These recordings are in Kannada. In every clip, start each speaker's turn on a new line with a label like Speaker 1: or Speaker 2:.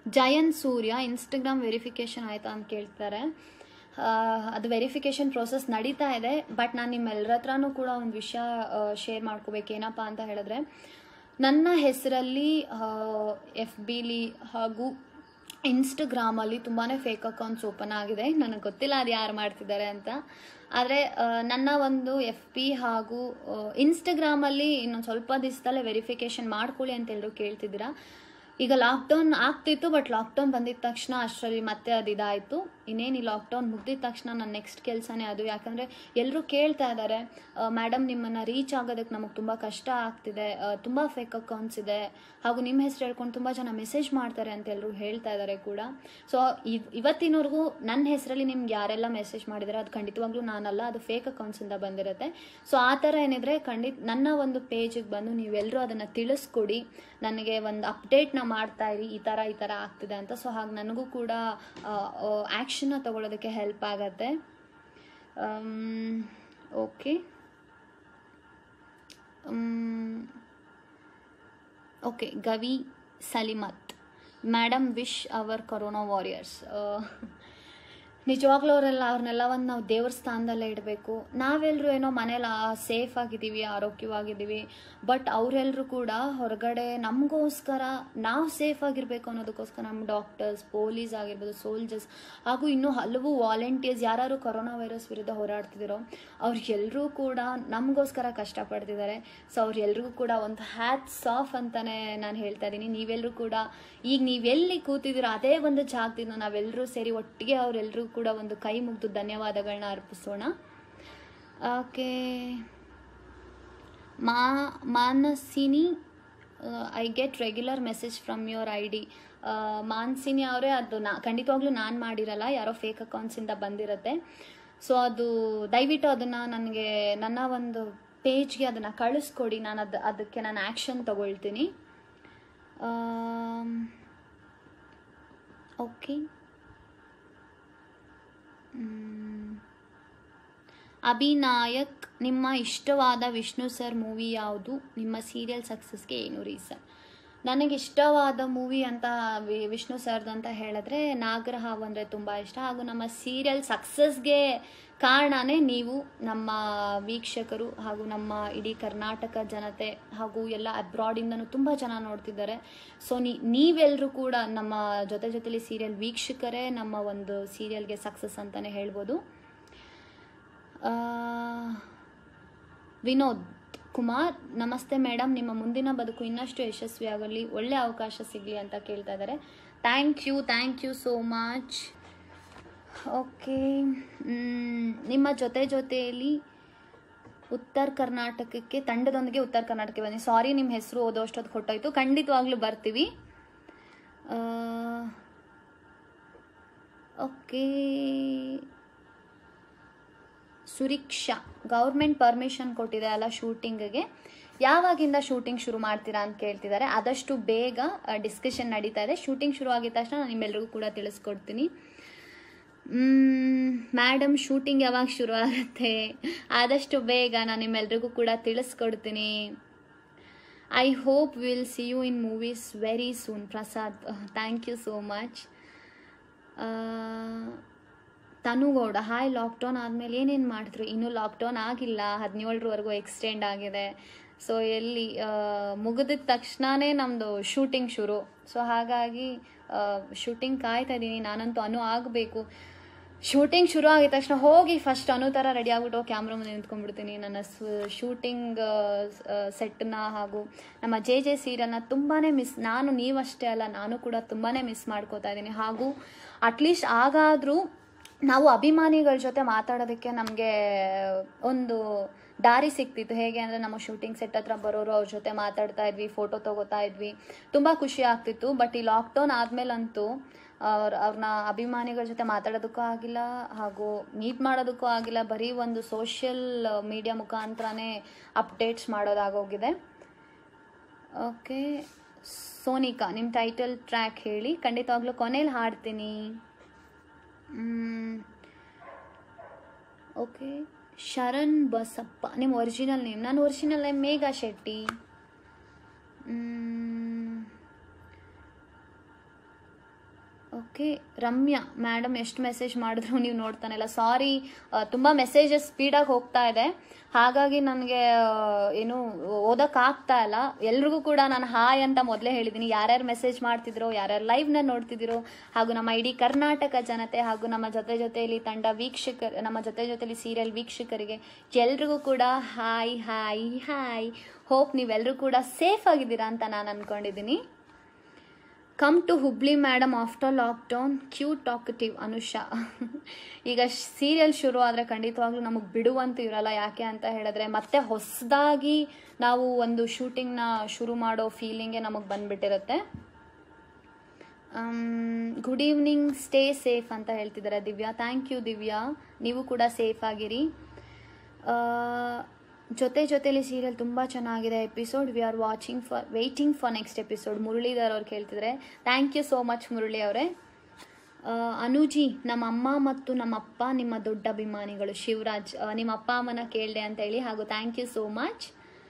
Speaker 1: ಜಯಂತ್ ಸೂರ್ಯ ಇನ್ಸ್ಟಾಗ್ರಾಮ್ ವೆರಿಫಿಕೇಷನ್ ಆಯಿತಾ ಅಂತ ಕೇಳ್ತಾರೆ ಆ, ಅದು ವೆರಿಫಿಕೇಷನ್ ಪ್ರೋಸೆಸ್ ನಡೀತಾ ಇದೆ ಬಟ್ ನಾನು ನಿಮ್ಮೆಲ್ಲರ ಹತ್ರನೂ ಕೂಡ ಒಂದು ವಿಷಯ ಶೇರ್ ಮಾಡ್ಕೋಬೇಕು ಏನಪ್ಪ ಅಂತ ಹೇಳಿದ್ರೆ ನನ್ನ ಹೆಸರಲ್ಲಿ ಎಫ್ ಬಿಲಿ ಹಾಗೂ ಇನ್ಸ್ಟಾಗ್ರಾಮಲ್ಲಿ ತುಂಬಾ ಫೇಕ್ ಅಕೌಂಟ್ಸ್ ಓಪನ್ ಆಗಿದೆ ನನಗೆ ಗೊತ್ತಿಲ್ಲ ಅದು ಯಾರು ಮಾಡ್ತಿದ್ದಾರೆ ಅಂತ ಆದರೆ ನನ್ನ ಒಂದು ಎಫ್ ಪಿ ಹಾಗೂ ಇನ್ಸ್ಟಾಗ್ರಾಮಲ್ಲಿ ಇನ್ನೊಂದು ಸ್ವಲ್ಪ ದಿವಸದಲ್ಲೇ ವೆರಿಫಿಕೇಷನ್ ಮಾಡ್ಕೊಳ್ಳಿ ಅಂತ ಎಲ್ಲರೂ ಕೇಳ್ತಿದ್ದೀರಾ ಈಗ ಲಾಕ್ಡೌನ್ ಆಗ್ತಿತ್ತು ಬಟ್ ಲಾಕ್ಡೌನ್ ಬಂದಿದ ತಕ್ಷಣ ಅಷ್ಟರಲ್ಲಿ ಮತ್ತೆ ಅದು ಇದಾಯಿತು ಇನ್ನೇನು ಈ ಲಾಕ್ಡೌನ್ ಮುಗ್ದಿದ ತಕ್ಷಣ ನನ್ನ ನೆಕ್ಸ್ಟ್ ಕೆಲಸನೇ ಅದು ಯಾಕಂದರೆ ಎಲ್ಲರೂ ಕೇಳ್ತಾ ಇದ್ದಾರೆ ಮೇಡಮ್ ನಿಮ್ಮನ್ನು ರೀಚ್ ಆಗೋದಕ್ಕೆ ನಮಗೆ ತುಂಬ ಕಷ್ಟ ಆಗ್ತಿದೆ ತುಂಬ ಫೇಕ್ ಅಕೌಂಟ್ಸ್ ಇದೆ ಹಾಗೂ ನಿಮ್ಮ ಹೆಸರು ಹೇಳ್ಕೊಂಡು ತುಂಬ ಜನ ಮೆಸೇಜ್ ಮಾಡ್ತಾರೆ ಅಂತ ಎಲ್ಲರೂ ಹೇಳ್ತಾ ಇದ್ದಾರೆ ಕೂಡ ಸೊ ಇವತ್ತಿನವರೆಗೂ ನನ್ನ ಹೆಸರಲ್ಲಿ ನಿಮ್ಗೆ ಯಾರೆಲ್ಲ ಮೆಸೇಜ್ ಮಾಡಿದ್ದಾರೆ ಅದು ಖಂಡಿತವಾಗ್ಲೂ ನಾನಲ್ಲ ಅದು ಫೇಕ್ ಅಕೌಂಟ್ಸಿಂದ ಬಂದಿರುತ್ತೆ ಸೊ ಆ ಥರ ಏನಿದ್ರೆ ಖಂಡಿತ ನನ್ನ ಒಂದು ಪೇಜಿಗೆ ಬಂದು ನೀವೆಲ್ಲರೂ ಅದನ್ನು ತಿಳಿಸ್ಕೊಡಿ ನನಗೆ ಒಂದು ಅಪ್ಡೇಟ್ನ ಮಾಡ್ತಾ ಇರಿ ಈ ಥರ ಈ ಥರ ಆಗ್ತಿದೆ ಅಂತ ಸೊ ಹಾಗೆ ನನಗೂ ಕೂಡ ಆ್ಯಕ್ಷನ್ನ ತಗೊಳ್ಳೋದಕ್ಕೆ ಹೆಲ್ಪ್ ಆಗತ್ತೆ okay okay Gavi Salimath madam wish our corona warriors ನಿಜವಾಗ್ಲೂ ಅವರೆಲ್ಲ ಅವ್ರನ್ನೆಲ್ಲ ಒಂದು ನಾವು ದೇವ್ರ ಸ್ಥಾನದಲ್ಲೇ ಇಡಬೇಕು ನಾವೆಲ್ಲರೂ ಏನೋ ಮನೇಲಿ ಸೇಫ್ ಆಗಿದ್ದೀವಿ ಆರೋಗ್ಯವಾಗಿದ್ದೀವಿ ಬಟ್ ಅವರೆಲ್ಲರೂ ಕೂಡ ಹೊರಗಡೆ ನಮಗೋಸ್ಕರ ನಾವು ಸೇಫ್ ಆಗಿರಬೇಕು ಅನ್ನೋದಕ್ಕೋಸ್ಕರ ನಮ್ಮ ಡಾಕ್ಟರ್ಸ್ ಪೊಲೀಸ್ ಆಗಿರ್ಬೋದು ಸೋಲ್ಜರ್ಸ್ ಹಾಗೂ ಇನ್ನೂ ಹಲವು ವಾಲಂಟಿಯರ್ಸ್ ಯಾರು ಕೊರೋನಾ ವೈರಸ್ ವಿರುದ್ಧ ಹೋರಾಡ್ತಿದ್ದೀರೋ ಅವ್ರಿಗೆಲ್ಲರೂ ಕೂಡ ನಮಗೋಸ್ಕರ ಕಷ್ಟಪಡ್ತಿದ್ದಾರೆ ಸೊ ಅವ್ರೆಲ್ರಿಗೂ ಕೂಡ ಒಂದು ಹ್ಯಾಟ್ಸ್ ಆಫ್ ಅಂತಲೇ ನಾನು ಹೇಳ್ತಾ ಇದ್ದೀನಿ ನೀವೆಲ್ಲರೂ ಕೂಡ ಈಗ ನೀವೆಲ್ಲಿ ಕೂತಿದ್ದೀರೋ ಅದೇ ಒಂದು ಜಾಗದಿಂದ ನಾವೆಲ್ಲರೂ ಸೇರಿ ಒಟ್ಟಿಗೆ ಅವರೆಲ್ಲರೂ ಕೂಡ ಒಂದು ಕೈ ಮುಗಿದು ಧನ್ಯವಾದಗಳನ್ನ ಅರ್ಪಿಸೋಣ ಓಕೆ ಮಾ ಮಾನಸಿನಿ I get regular message from your I D ಮಾನ್ಸಿನಿ ಅವರೇ ಅದು ನಾ ಖಂಡಿತವಾಗ್ಲೂ ನಾನು ಮಾಡಿರಲ್ಲ ಯಾರೋ ಫೇಕ್ ಅಕೌಂಟ್ಸಿಂದ ಬಂದಿರುತ್ತೆ ಸೊ ಅದು ದಯವಿಟ್ಟು ಅದನ್ನು ನನಗೆ ನನ್ನ ಒಂದು ಪೇಜ್ಗೆ ಅದನ್ನು ಕಳಿಸ್ಕೊಡಿ ನಾನು ಅದು ಅದಕ್ಕೆ ನಾನು ಆ್ಯಕ್ಷನ್ ತಗೊಳ್ತೀನಿ ಓಕೆ ಅಭಿನಾಯಕ್ ನಿಮ್ಮ ಇಷ್ಟವಾದ ವಿಷ್ಣು ಸರ್ ಮೂವಿ ಯಾವುದು ನಿಮ್ಮ ಸೀರಿಯಲ್ ಸಕ್ಸಸ್ಗೆ ಏನು ರೀಸನ್ ನನಗೆ ಇಷ್ಟವಾದ ಮೂವಿ ಅಂತ ವಿ- ವಿಷ್ಣು ಸರ್ದು ಅಂತ ಹೇಳಿದ್ರೆ ನಾಗರಹಾವು ಅಂದರೆ ತುಂಬ ಇಷ್ಟ ಹಾಗೂ ನಮ್ಮ ಸೀರಿಯಲ್ ಸಕ್ಸಸ್ಗೆ ಕಾರಣನೇ ನೀವು ನಮ್ಮ ವೀಕ್ಷಕರು ಹಾಗೂ ನಮ್ಮ ಇಡೀ ಕರ್ನಾಟಕ ಜನತೆ ಹಾಗೂ ಎಲ್ಲ ಅಬ್ರಾಡಿಂದನೂ ತುಂಬ ಜನ ನೋಡ್ತಿದ್ದಾರೆ ಸೊ ನೀ ನೀವೆಲ್ಲರೂ ಕೂಡ ನಮ್ಮ ಜೊತೆ ಜೊತೆಲಿ ಸೀರಿಯಲ್ ವೀಕ್ಷಕರೇ ನಮ್ಮ ಒಂದು ಸೀರಿಯಲ್ಗೆ ಸಕ್ಸಸ್ ಅಂತಲೇ ಹೇಳ್ಬೋದು ಆ, ವಿನೋದ್ ಕುಮಾರ್ ನಮಸ್ತೆ ಮೇಡಮ್ ನಿಮ್ಮ ಮುಂದಿನ ಬದುಕು ಇನ್ನಷ್ಟು ಯಶಸ್ವಿಯಾಗಲಿ ಒಳ್ಳೆ ಅವಕಾಶ ಸಿಗಲಿ ಅಂತ ಕೇಳ್ತಾ ಇದ್ದಾರೆ thank you thank you so much okay ನಿಮ್ಮ ಜೊತೆ ಜೊತೆಯಲ್ಲಿ ಉತ್ತರ ಕರ್ನಾಟಕಕ್ಕೆ ತಂಡದೊಂದಿಗೆ ಉತ್ತರ ಕರ್ನಾಟಕಕ್ಕೆ ಬನ್ನಿ ಸಾರಿ ನಿಮ್ಮ ಹೆಸರು ಓದೋಷ್ಟೊತ್ತು ಕೊಟ್ಟೋಯ್ತು ಖಂಡಿತವಾಗ್ಲೂ ಬರ್ತೀವಿ ಓಕೆ ಸುರಿಕ್ಷಾ ಗೌರ್ಮೆಂಟ್ ಪರ್ಮಿಷನ್ ಕೊಟ್ಟಿದೆ ಅಲ್ಲ ಶೂಟಿಂಗ್ಗೆ ಯಾವಾಗಿಂದ ಶೂಟಿಂಗ್ ಶುರು ಮಾಡ್ತೀರಾ ಅಂತ ಕೇಳ್ತಿದ್ದಾರೆ ಆದಷ್ಟು ಬೇಗ ಡಿಸ್ಕಷನ್ ನಡೀತಾ ಇದೆ ಶೂಟಿಂಗ್ ಶುರು ಆಗಿದ ತಕ್ಷಣ ನಾನು ನಿಮ್ಮೆಲ್ರಿಗೂ ಕೂಡ ತಿಳಿಸ್ಕೊಡ್ತೀನಿ ಮೇಡಮ್ ಶೂಟಿಂಗ್ ಯಾವಾಗ ಶುರು ಆಗುತ್ತೆ ಆದಷ್ಟು ಬೇಗ ನಾನು ನಿಮ್ಮೆಲ್ರಿಗೂ ಕೂಡ ತಿಳಿಸ್ಕೊಡ್ತೀನಿ I hope will see you in movies very soon Prasad thank you so much Tanu Gowda hi lockdown ಆದಮೇಲೆ ಏನೇನು ಮಾಡಿದ್ರು ಇನ್ನೂ ಲಾಕ್ಡೌನ್ ಆಗಿಲ್ಲ ಹದಿನೇಳರವರೆಗೂ ಎಕ್ಸ್ಟೆಂಡ್ ಆಗಿದೆ ಸೊ ಎಲ್ಲಿ ಮುಗಿದ ತಕ್ಷಣವೇ ನಮ್ಮದು ಶೂಟಿಂಗ್ ಶುರು ಸೊ ಹಾಗಾಗಿ ಶೂಟಿಂಗ್ ಕಾಯ್ತಾ ಇದ್ದೀನಿ ನಾನಂತೂ ಅನು ಆಗಬೇಕು ಶೂಟಿಂಗ್ ಶುರು ಆಗಿದ ತಕ್ಷಣ ಹೋಗಿ ಫಸ್ಟ್ ಅನು ಥರ ರೆಡಿ ಆಗ್ಬಿಟ್ಟು ಕ್ಯಾಮ್ರಾ ಮುಂದೆ ನಿಂತ್ಕೊಂಡ್ಬಿಡ್ತೀನಿ ನನ್ನ ಶೂಟಿಂಗ್ ಸೆಟ್ನ ಹಾಗೂ ನಮ್ಮ ಜೆ ಜೆ ಸೀರಿಯಲ್ನ ತುಂಬಾ ಮಿಸ್ ನಾನು ನೀವಷ್ಟೇ ಅಲ್ಲ ನಾನು ಕೂಡ ತುಂಬಾ ಮಿಸ್ ಮಾಡ್ಕೋತಾ ಇದ್ದೀನಿ ಹಾಗೂ ಅಟ್ಲೀಸ್ಟ್ ಆಗಾದರೂ ನಾವು ಅಭಿಮಾನಿಗಳ ಜೊತೆ ಮಾತಾಡೋದಕ್ಕೆ ನಮಗೆ ಒಂದು ದಾರಿ ಸಿಕ್ತಿತ್ತು ಹೇಗೆ ಅಂದರೆ ನಮ್ಮ ಶೂಟಿಂಗ್ ಸೆಟ್ ಹತ್ರ ಬರೋರು ಅವ್ರ ಜೊತೆ ಮಾತಾಡ್ತಾ ಇದ್ವಿ ಫೋಟೋ ತೊಗೋತಾ ಇದ್ವಿ ತುಂಬ ಖುಷಿ ಆಗ್ತಿತ್ತು ಬಟ್ ಈ ಲಾಕ್ಡೌನ್ ಆದಮೇಲಂತೂ ಅವ್ರ ಅವ್ರನ್ನ ಅಭಿಮಾನಿಗಳ ಜೊತೆ ಮಾತಾಡೋದಕ್ಕೂ ಆಗಿಲ್ಲ ಹಾಗೂ ಮೀಟ್ ಮಾಡೋದಕ್ಕೂ ಆಗಿಲ್ಲ ಬರೀ ಒಂದು ಸೋಷಿಯಲ್ ಮೀಡಿಯಾ ಮುಖಾಂತರನೇ ಅಪ್ಡೇಟ್ಸ್ ಮಾಡೋದಾಗೋಗಿದೆ ಓಕೆ ಸೋನಿಕಾ ನಿಮ್ಮ ಟೈಟಲ್ ಟ್ರ್ಯಾಕ್ ಹೇಳಿ ಖಂಡಿತವಾಗ್ಲೂ ಕೊನೇಲಿ ಹಾಡ್ತೀನಿ ಓಕೆ ಶರಣ್ ಬಸಪ್ಪ ನಿಮ್ಮ ಒರಿಜಿನಲ್ ನೇಮ್ ನನ್ನ original name Megha Shetty okay Ramya madam ಎಷ್ಟು ಮೆಸೇಜ್ ಮಾಡಿದ್ರು ನೀವು ನೋಡ್ತಾನಿಲ್ಲ ಸಾರಿ ತುಂಬ ಮೆಸೇಜಸ್ ಸ್ಪೀಡಾಗಿ ಹೋಗ್ತಾ ಇದೆ ಹಾಗಾಗಿ ನನಗೆ ಏನು ಓದೋಕ್ಕಾಗ್ತಾ ಇಲ್ಲ ಎಲ್ರಿಗೂ ಕೂಡ ನಾನು ಹಾಯ್ ಅಂತ ಮೊದಲೇ ಹೇಳಿದ್ದೀನಿ ಯಾರ್ಯಾರು ಮೆಸೇಜ್ ಮಾಡ್ತಿದ್ರು ಯಾರ್ಯಾರು ಲೈವ್ನ ನೋಡ್ತಿದ್ದೀರೋ ಹಾಗೂ ನಮ್ಮ ಇಡೀ ಕರ್ನಾಟಕ ಜನತೆ ಹಾಗೂ ನಮ್ಮ ಜೊತೆ ಜೊತೆಯಲ್ಲಿ ತಂಡ ವೀಕ್ಷಕರು ನಮ್ಮ ಜೊತೆ ಜೊತೆಲಿ ಸೀರಿಯಲ್ ವೀಕ್ಷಕರಿಗೆ ಎಲ್ರಿಗೂ ಕೂಡ ಹಾಯ್ ಹಾಯ್ ಹಾಯ್ ಹೋಪ್ ನೀವೆಲ್ಲರೂ ಕೂಡ ಸೇಫ್ ಆಗಿದ್ದೀರಾ ಅಂತ ನಾನು ಅಂದ್ಕೊಂಡಿದ್ದೀನಿ come to Hubli madam after lockdown cue talkative Anusha ಈಗ ಸೀರಿಯಲ್ ಶುರು ಆದರೆ ಖಂಡಿತವಾಗ್ಲೂ ನಮಗೆ ಬಿಡುವಂತೂ ಇರಲ್ಲ ಯಾಕೆ ಅಂತ ಹೇಳಿದ್ರೆ ಮತ್ತೆ ಹೊಸದಾಗಿ ನಾವು ಒಂದು ಶೂಟಿಂಗ್ನ ಶುರು ಮಾಡೋ ಫೀಲಿಂಗೇ ನಮಗೆ ಬಂದ್ಬಿಟ್ಟಿರುತ್ತೆ ಗುಡ್ ಈವ್ನಿಂಗ್ ಸ್ಟೇ ಸೇಫ್ ಅಂತ ಹೇಳ್ತಿದ್ದಾರೆ ದಿವ್ಯಾ ಥ್ಯಾಂಕ್ ಯು ದಿವ್ಯಾ ನೀವು ಕೂಡ ಸೇಫ್ ಆಗಿರಿ ಆ, ಜೊತೆ ಜೊತೆಲಿ ಸೀರಿಯಲ್ ತುಂಬ ಚೆನ್ನಾಗಿದೆ episode we are watching for waiting for next episode Muralidhar ಅವ್ರು ಕೇಳ್ತಿದ್ದಾರೆ thank you so much Murali ಅವರೇ ಅನುಜಿ ನಮ್ಮ ಅಮ್ಮ ಮತ್ತು ನಮ್ಮ ಅಪ್ಪ ನಿಮ್ಮ ದೊಡ್ಡ ಅಭಿಮಾನಿಗಳು ಶಿವರಾಜ್ ಆ, ನಿಮ್ಮ ಅಪ್ಪ ಅಮ್ಮನ ಕೇಳಿದೆ ಅಂತ ಹೇಳಿ ಹಾಗೂ thank you so much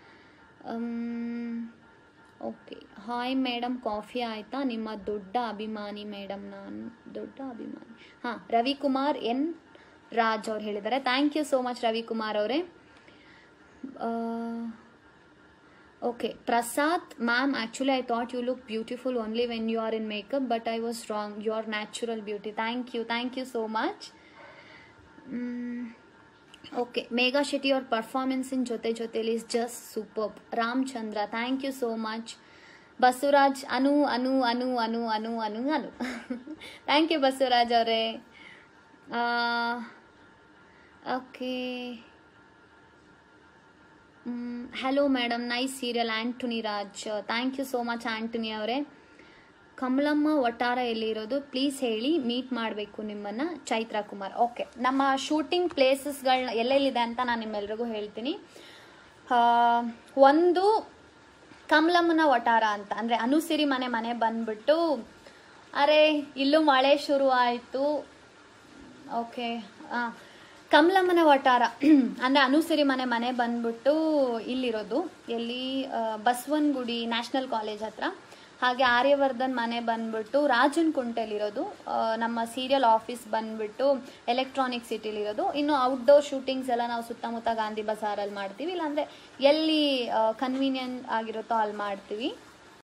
Speaker 1: okay hi madam coffee ಆಯಿತಾ ನಿಮ್ಮ ದೊಡ್ಡ ಅಭಿಮಾನಿ ಮೇಡಮ್ ನಾನು ದೊಡ್ಡ ಅಭಿಮಾನಿ ಹಾಂ ರವಿಕುಮಾರ್ ಎನ್ ರಾಜ್ ಅವ್ರು ಹೇಳಿದ್ದಾರೆ thank you so much Ravikumar ಅವರೇ okay Prasad ma'am actually I thought you look beautiful only when you are in makeup but I was wrong you are natural beauty thank you thank you so much okay Megha Shetty ಅವ್ರ ಪರ್ಫಾರ್ಮೆನ್ಸ್ ಇನ್ ಜೊತೆ ಜೊತೆಲಿ is just super Ramachandra thank you so much Basavaraj Anu Anu Anu Anu Anu Anu Anu thank you Basavaraj ಅವರೇ okay hello madam nice serial Antony Raj thank you so much Antony ಅವರೇ ಕಮಲಮ್ಮ ಒಟ್ಟಾರ ಎಲ್ಲಿರೋದು ಪ್ಲೀಸ್ ಹೇಳಿ ಮೀಟ್ ಮಾಡಬೇಕು ನಿಮ್ಮನ್ನು ಚೈತ್ರ ಕುಮಾರ್ ಓಕೆ ನಮ್ಮ ಶೂಟಿಂಗ್ ಪ್ಲೇಸಸ್ಗಳನ್ನ ಎಲ್ಲೆಲ್ಲಿದೆ ಅಂತ ನಾನು ನಿಮ್ಮೆಲ್ರಿಗೂ ಹೇಳ್ತೀನಿ ಆ, ಒಂದು ಕಮಲಮ್ಮನ ಒಟಾರ ಅಂತ ಅಂದರೆ ಅನುಸಿರಿ ಮನೆ ಮನೆ ಬಂದ್ಬಿಟ್ಟು ಅರೆ ಇಲ್ಲೂ ಮಳೆ ಶುರು ಆಯಿತು ಓಕೆ ಹಾಂ ಕಮಲಮ್ಮನ ವಟಾರ ಅಂದರೆ ಅನುಸಿರಿ ಮನೆ ಮನೆ ಬಂದ್ಬಿಟ್ಟು ಇಲ್ಲಿರೋದು ಎಲ್ಲಿ ಆ, ಬಸವನಗುಡಿ ನ್ಯಾಷನಲ್ ಕಾಲೇಜ್ ಹತ್ರ ಹಾಗೆ ಆರ್ಯವರ್ಧನ್ ಮನೆ ಬಂದ್ಬಿಟ್ಟು ರಾಜನ್ ಕುಂಟೆಲಿರೋದು ಆ, ನಮ್ಮ ಸೀರಿಯಲ್ ಆಫೀಸ್ ಬಂದ್ಬಿಟ್ಟು ಎಲೆಕ್ಟ್ರಾನಿಕ್ ಸಿಟಿಲಿರೋದು ಇನ್ನು ಔಟ್ಡೋರ್ ಶೂಟಿಂಗ್ಸ್ ಎಲ್ಲ ನಾವು ಸುತ್ತಮುತ್ತ ಗಾಂಧಿ ಬಜಾರಲ್ಲಿ ಮಾಡ್ತೀವಿ ಇಲ್ಲಾಂದರೆ ಎಲ್ಲಿ ಕನ್ವೀನಿಯಂಟ್ ಆಗಿರುತ್ತೋ ಅಲ್ಲಿ ಮಾಡ್ತೀವಿ